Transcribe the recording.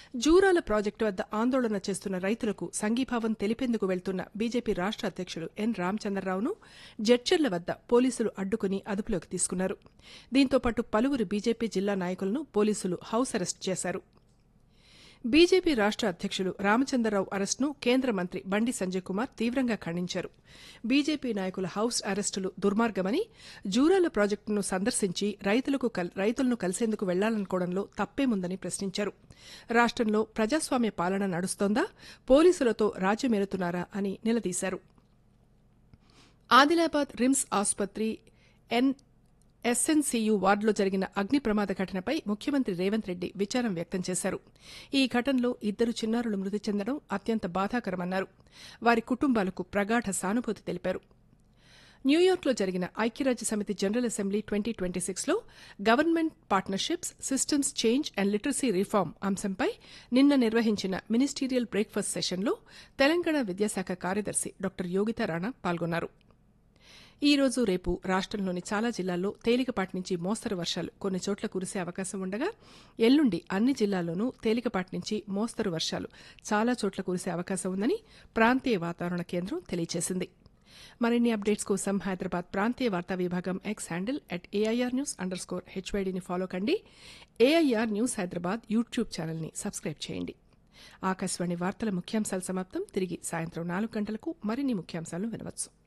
Jurala project వద్ద ఆందోళన చేస్తున్న రైతులకు సంఘీభావం తెలిపేందుకు వెళ్తున్న బీజేపీ రాష్ట అధ్యక్షుడు ఎన్ రామచంద్రరావును జడ్చర్ల వద్ద పోలీసులు అడ్డుకుని అదుపులోకి తీసుకున్నారు దీంతో పాటు పలువురు బీజేపీ జిల్లా నాయకులను పోలీసులు హౌస్ అరెస్ట్ చేశారు బీజేపీ రాష్ట అధ్యక్షులు రామచంద్రరావు అరెస్టును కేంద్ర మంత్రి బండి సంజయ్ కుమార్ తీవ్రంగా ఖండించారు బీజేపీ నాయకుల హౌస్ అరెస్టులు దుర్మార్గమని జూరాల ప్రాజెక్టును సందర్శించి రైతులకు రైతులను కలిసేందుకు వెళ్లాలనుకోవడంలో తప్పేముందని ప్రశ్నించారు రాష్టంలో ప్రజాస్వామ్య పాలన నడుస్తోందా పోలీసులతో రాజ్యమేలుతున్నారా అని నిలదీశారు ఆదిలాబాద్ రిమ్స్ ఆసుపత్రి ఎన్ ఎస్ఎన్సీయూ వార్డులో జరిగిన అగ్ని ప్రమాద ఘటనపై ముఖ్యమంత్రి రేవంత్ రెడ్డి విచారం వ్యక్తం చేశారు ఈ ఘటనలో ఇద్దరు చిన్నారులు మృతి చెందడం అత్యంత బాధాకరమన్నారు వారి కుటుంబాలకు ప్రగాఢ సానుభూతి తెలిపారు న్యూయార్క్లో జరిగిన ఐక్యరాజ్య సమితి జనరల్ అసెంబ్లీ ట్వంటీ ట్వంటీ సిక్స్లో government partnerships systems change and literacy reform అంశంపై నిన్న నిర్వహించిన మినిస్టీరియల్ బ్రేక్ఫాస్ట్ సెషన్లో తెలంగాణ విద్యాశాఖ కార్యదర్శి డాక్టర్ యోగితా రాణా పాల్గొన్నారు ఈ రోజు రేపు రాష్టంలోని చాలా జిల్లాల్లో తేలికపాటి నుంచి మోస్తరు వర్షాలు కొన్ని చోట్ల కురిసే అవకాశం ఉండగా ఎల్లుండి అన్ని జిల్లాల్లోనూ తేలికపాటి నుంచి మోస్తరు వర్షాలు చాలా చోట్ల కురిసే అవకాశం ఉందని ప్రాంతీయ వాతావరణ కేంద్రం తెలియజేసింది మరిన్ని అప్డేట్స్ కోసం హైదరాబాద్ ప్రాంతీయ వార్తా విభాగం X handle at AIR news underscore హెచ్వైడీని ఫాలో కండి ఏఐఆర్ న్యూస్ హైదరాబాద్ యూట్యూబ్ ఛానల్ని సబ్స్క్రైబ్ చేయండి ఆకాశవాణి వార్తల ముఖ్యాంశాలు సమాప్తం తిరిగి సాయంత్రం నాలుగు గంటలకు మరిన్ని ముఖ్యాంశాలను వినవచ్చు